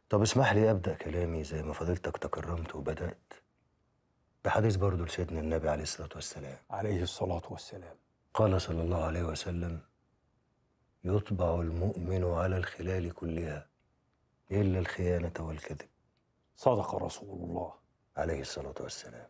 طب اسمح لي ابدا كلامي زي ما فضيلتك تكرمت وبدات بحديث برضه لسيدنا النبي عليه الصلاه والسلام عليه الصلاة والسلام قال صلى الله عليه وسلم يطبع المؤمن على الخلال كلها الا الخيانه والكذب صدق رسول الله عليه الصلاه والسلام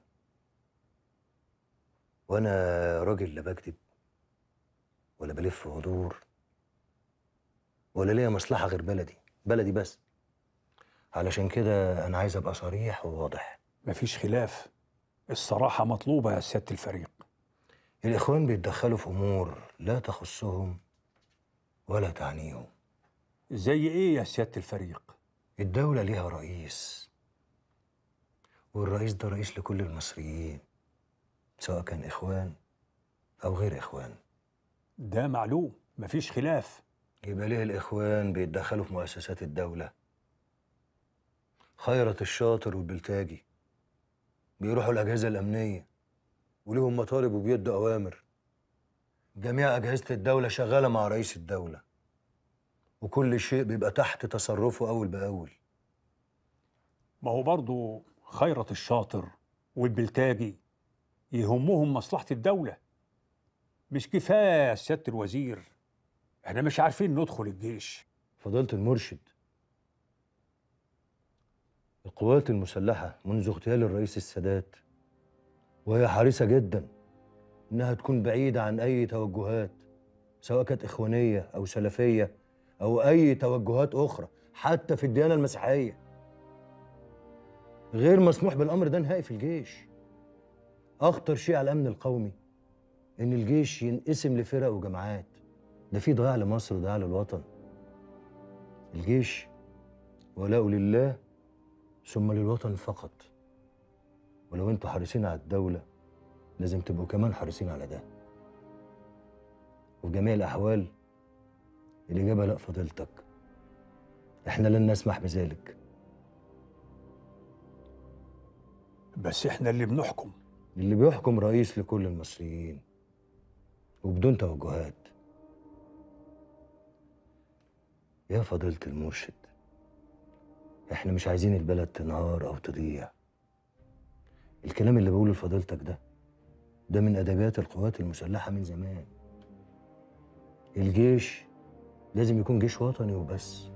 وانا راجل لا بكذب ولا بلف ودور ولا ليا مصلحه غير بلدي بلدي بس علشان كده انا عايز ابقى صريح وواضح مفيش خلاف الصراحة مطلوبة يا سيادة الفريق الاخوان بيتدخلوا في امور لا تخصهم ولا تعنيهم زي ايه يا سيادة الفريق الدوله ليها رئيس والرئيس ده رئيس لكل المصريين سواء كان اخوان او غير اخوان ده معلوم مفيش خلاف يبقى ليه الاخوان بيتدخلوا في مؤسسات الدوله خيرت الشاطر والبلتاجي بيروحوا الاجهزه الامنيه وليهم مطالب وبيدوا اوامر جميع اجهزه الدوله شغاله مع رئيس الدوله وكل شيء بيبقى تحت تصرفه اول باول ما هو برضو خيرة الشاطر والبلتاجي يهمهم مصلحة الدولة مش كفاية يا سيادة الوزير احنا مش عارفين ندخل الجيش فضيله المرشد القوات المسلحه منذ اغتيال الرئيس السادات وهي حريصه جدا انها تكون بعيده عن اي توجهات سواء كانت اخوانيه او سلفيه او اي توجهات اخرى حتى في الديانه المسيحيه غير مسموح بالامر ده نهائي في الجيش اخطر شيء على الامن القومي ان الجيش ينقسم لفرق وجماعات ده في ضياع لمصر وضياع للوطن الجيش ولاء لله ثم للوطن فقط ولو انتوا حريصين على الدولة لازم تبقوا كمان حريصين على ده وفي جميع الأحوال الإجابة لا فضيلتك احنا لن نسمح بذلك بس احنا اللي بنحكم اللي بيحكم رئيس لكل المصريين وبدون توجهات يا فضيلة المرشد احنا مش عايزين البلد تنهار او تضيع الكلام اللي بقوله لفضيلتك ده ده من ادبيات القوات المسلحه من زمان الجيش لازم يكون جيش وطني وبس